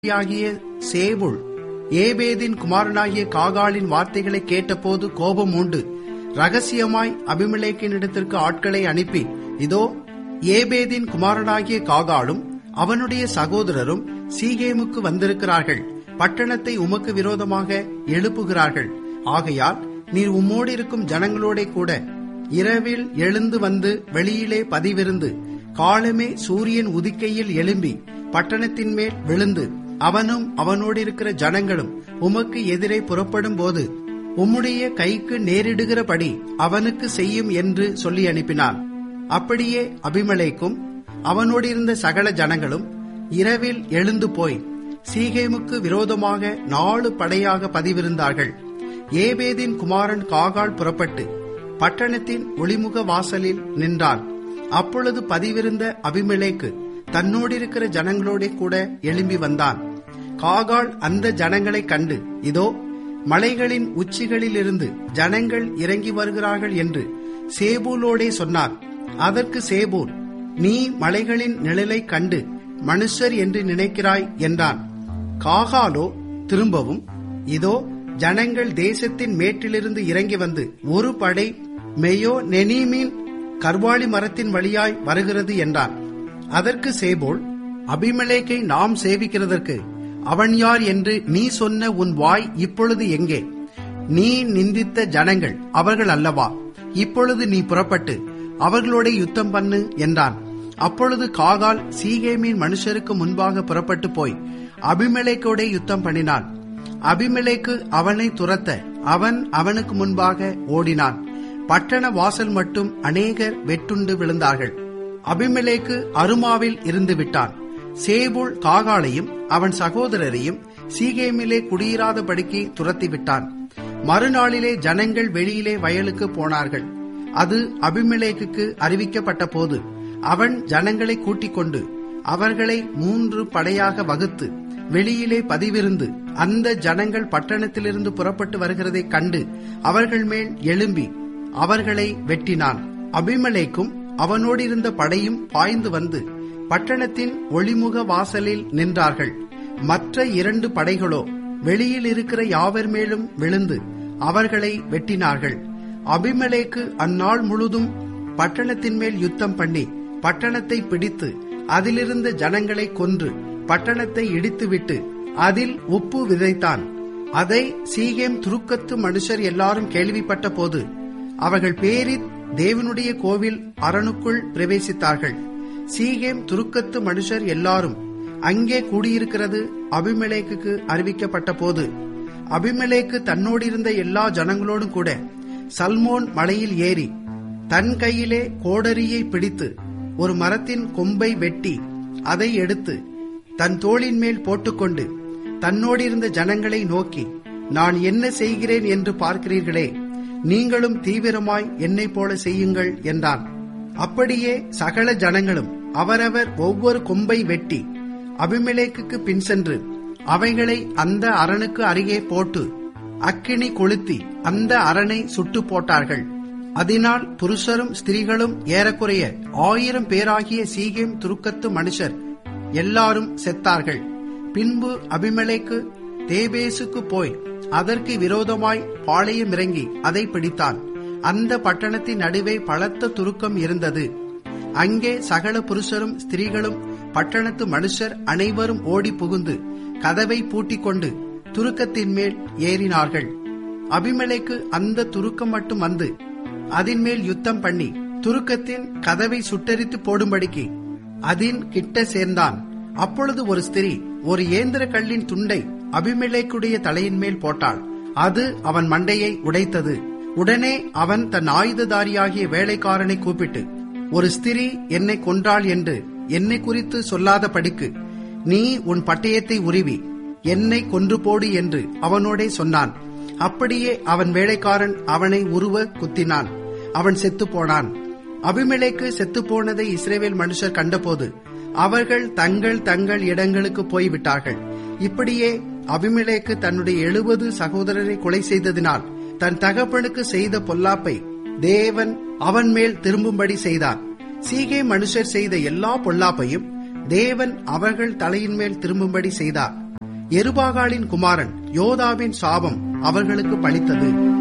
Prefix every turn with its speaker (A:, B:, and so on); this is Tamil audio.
A: ஆகிய சேபுல் ஏபேதின் குமாரனாகிய காகாலின் வார்த்தைகளை கேட்டபோது கோபம் உண்டு ரகசியமாய் அபிமெலேக்கினிடத்திற்கு ஆட்களை அனுப்பி இதோ ஏபேதின் குமாரனாகிய காகாலும் அவனுடைய சகோதரரும் சீகேமுக்கு வந்திருக்கிறார்கள் பட்டணத்தை உமக்கு விரோதமாக எழுப்புகிறார்கள் ஆகையால் நீர் உம்மோடு இருக்கும் ஜனங்களோட கூட இரவில் எழுந்து வந்து வெளியிலே பதிவிருந்து காலமே சூரியன் உதிக்கையில் எழும்பி பட்டணத்தின் மேல் விழுந்து அவனும் அவனோடு இருக்கிற ஜனங்களும் உமக்கு எதிரே புறப்படும் போது உம்முடைய கைக்கு நேரிடுகிறபடி அவனுக்கு செய்யும் என்று சொல்லி அனுப்பினான் அப்படியே அபிமலேக்கும் அவனோடு இருந்த சகல ஜனங்களும் இரவில் எழுந்து போய் சீகேமுக்கு விரோதமாக நாலு படையாக பதிவிருந்தார்கள் ஏபேதின் குமாரன் காகால் புறப்பட்டு பட்டணத்தின் ஒளிமுக வாசலில் நின்றான் அப்பொழுது பதிவிருந்த அபிமெலேக்கு தன்னோடிருக்கிற ஜனங்களோட கூட எழும்பி வந்தான் காகால் அந்த ஜனங்களைக் கண்டு இதோ மலைகளின் உச்சிகளிலிருந்து ஜனங்கள் இறங்கி வருகிறார்கள் என்று சேபூலோடே சொன்னார் அதற்கு சேபூல் நீ மலைகளின் நிழலைக் கண்டு மனுஷர் என்று நினைக்கிறாய் என்றான் காகாலோ திரும்பவும் இதோ ஜனங்கள் தேசத்தின் மேட்டிலிருந்து இறங்கி வந்து ஒரு படை மெயோ நெனீமின் கர்வாலி மரத்தின் வழியாய் வருகிறது என்றான் அதற்கு சேபோல் அபிமலேக்கை நாம் சேவிக்கிறதற்கு அவன் யார் என்று நீ சொன்ன உன் வாய் இப்பொழுது எங்கே நீ நிந்தித்த ஜனங்கள் அவர்கள் அல்லவா இப்பொழுது நீ புறப்பட்டு அவர்களோட யுத்தம் பண்ணு என்றான் அப்பொழுது காகால் சீகேமின் மனுஷருக்கு முன்பாக புறப்பட்டு போய் அபிமலேக்கோட யுத்தம் பண்ணினான் அபிமலேக்கு அவனை துரத்த அவன் அவனுக்கு முன்பாக ஓடினான் பட்டண வாசல் மட்டும் அநேகர் வெட்டுண்டு விழுந்தார்கள் அபிமலேக்கு அருமாவில் இருந்து விட்டான் சேபுல் காகாலையும் அவன் சகோதரரையும் சீகேமிலே குடியிராதபடிக்கு துரத்தி விட்டான் மறுநாளிலே ஜனங்கள் வெளியிலே வயலுக்கு போனார்கள் அது அபிமலேக்கு அறிவிக்கப்பட்ட போது அவன் ஜனங்களை கூட்டிக் கொண்டு அவர்களை மூன்று படையாக வகுத்து வெளியிலே பதிவிருந்து அந்த ஜனங்கள் பட்டணத்திலிருந்து புறப்பட்டு வருகிறதைக் கண்டு அவர்கள் மேல் எழும்பி அவர்களை வெட்டினான் அபிமலேக்கும் அவனோடு இருந்த படையும் பாய்ந்து வந்து பட்டணத்தின் ஒளிமுக வாசலில் நின்றார்கள் மற்ற இரண்டு படைகளோ வெளியில் இருக்கிற யாவர் மேலும் விழுந்து அவர்களை வெட்டினார்கள் அபிமலேக்கு அந்நாள் முழுதும் பட்டணத்தின் மேல் யுத்தம் பண்ணி பட்டணத்தை பிடித்து அதிலிருந்த ஜனங்களை கொன்று பட்டணத்தை இடித்துவிட்டு அதில் உப்பு விதைத்தான் அதை சீகேம் துருக்கத்து மனுஷர் எல்லாரும் கேள்விப்பட்ட போது அவர்கள் பேரித் தேவனுடைய கோவில் அரணுக்குள் பிரவேசித்தார்கள் சீகேம் துருக்கத்து மனுஷர் எல்லாரும் அங்கே கூடியிருக்கிறது அபிமலேக்கு அறிவிக்கப்பட்ட போது அபிமலேக்கு தன்னோடு இருந்த எல்லா ஜனங்களோடும் கூட சல்மோன் மலையில் ஏறி தன் கையிலே கோடரியை பிடித்து ஒரு மரத்தின் கொம்பை வெட்டி அதை எடுத்து தன் தோளின் மேல் போட்டுக்கொண்டு தன்னோடு இருந்த ஜனங்களை நோக்கி நான் என்ன செய்கிறேன் என்று பார்க்கிறீர்களே நீங்களும் தீவிரமாய் என்னை போல செய்யுங்கள் என்றான் அப்படியே சகல ஜனங்களும் அவரவர் ஒவ்வொரு கொம்பை வெட்டி அபிமலேக்கு பின் சென்று அவைகளை அந்த அரணுக்கு அருகே போட்டு அக்கினி கொளுத்தி அந்த அரணை சுட்டு போட்டார்கள் அதனால் புருஷரும் ஸ்திரீகளும் ஏறக்குறைய ஆயிரம் பேராகிய சீகேம் துருக்கத்து மனுஷர் எல்லாரும் செத்தார்கள் பின்பு அபிமலேக்கு தேபேசுக்கு போய் அதற்கு விரோதமாய் பாளையம் இறங்கி அதை பிடித்தான் அந்த பட்டணத்தின் நடுவே பலத்த துருக்கம் இருந்தது அங்கே சகல புருஷரும் ஸ்திரீகளும் பட்டணத்து மனுஷர் அனைவரும் ஓடி புகுந்து கதவை பூட்டிக் கொண்டு துருக்கத்தின் மேல் ஏறினார்கள் அபிமலைக்கு அந்த துருக்கம் மட்டும் வந்து அதன் மேல் யுத்தம் பண்ணி துருக்கத்தின் கதவை சுட்டரித்து போடும்படிக்கு அதின் கிட்ட சேர்ந்தான் அப்பொழுது ஒரு ஸ்திரீ ஒரு ஏந்திர கல்லின் துண்டை அபிமலேக்குடைய தலையின் மேல் போட்டாள் அது அவன் மண்டையை உடைத்தது உடனே அவன் தன் ஆயுததாரியாகிய வேலைக்காரனை கூப்பிட்டு ஒரு ஸ்திரீ என்னை கொன்றாள் என்று என்னை குறித்து சொல்லாத படிக்கு நீ உன் பட்டயத்தை உருவி என்னை கொன்று போடு என்று அவனோடே சொன்னான் அப்படியே அவன் வேலைக்காரன் அவனை உருவ குத்தினான் அவன் செத்து போனான் அபிமலைக்கு செத்து போனதை இஸ்ரேவேல் மனுஷர் கண்டபோது அவர்கள் தங்கள் தங்கள் இடங்களுக்கு போய்விட்டார்கள் இப்படியே அபிமலேக்கு தன்னுடைய எழுபது சகோதரரை கொலை செய்ததினால் தன் தகப்பனுக்கு செய்த பொல்லாப்பை தேவன் அவன் மேல் திரும்பும்படி செய்தான் சீகே மனுஷர் செய்த எல்லா பொல்லாப்பையும் தேவன் அவர்கள் தலையின் மேல் திரும்பும்படி செய்தார் எருபாகாலின் குமாரன் யோதாவின் சாபம் அவர்களுக்கு பலித்தது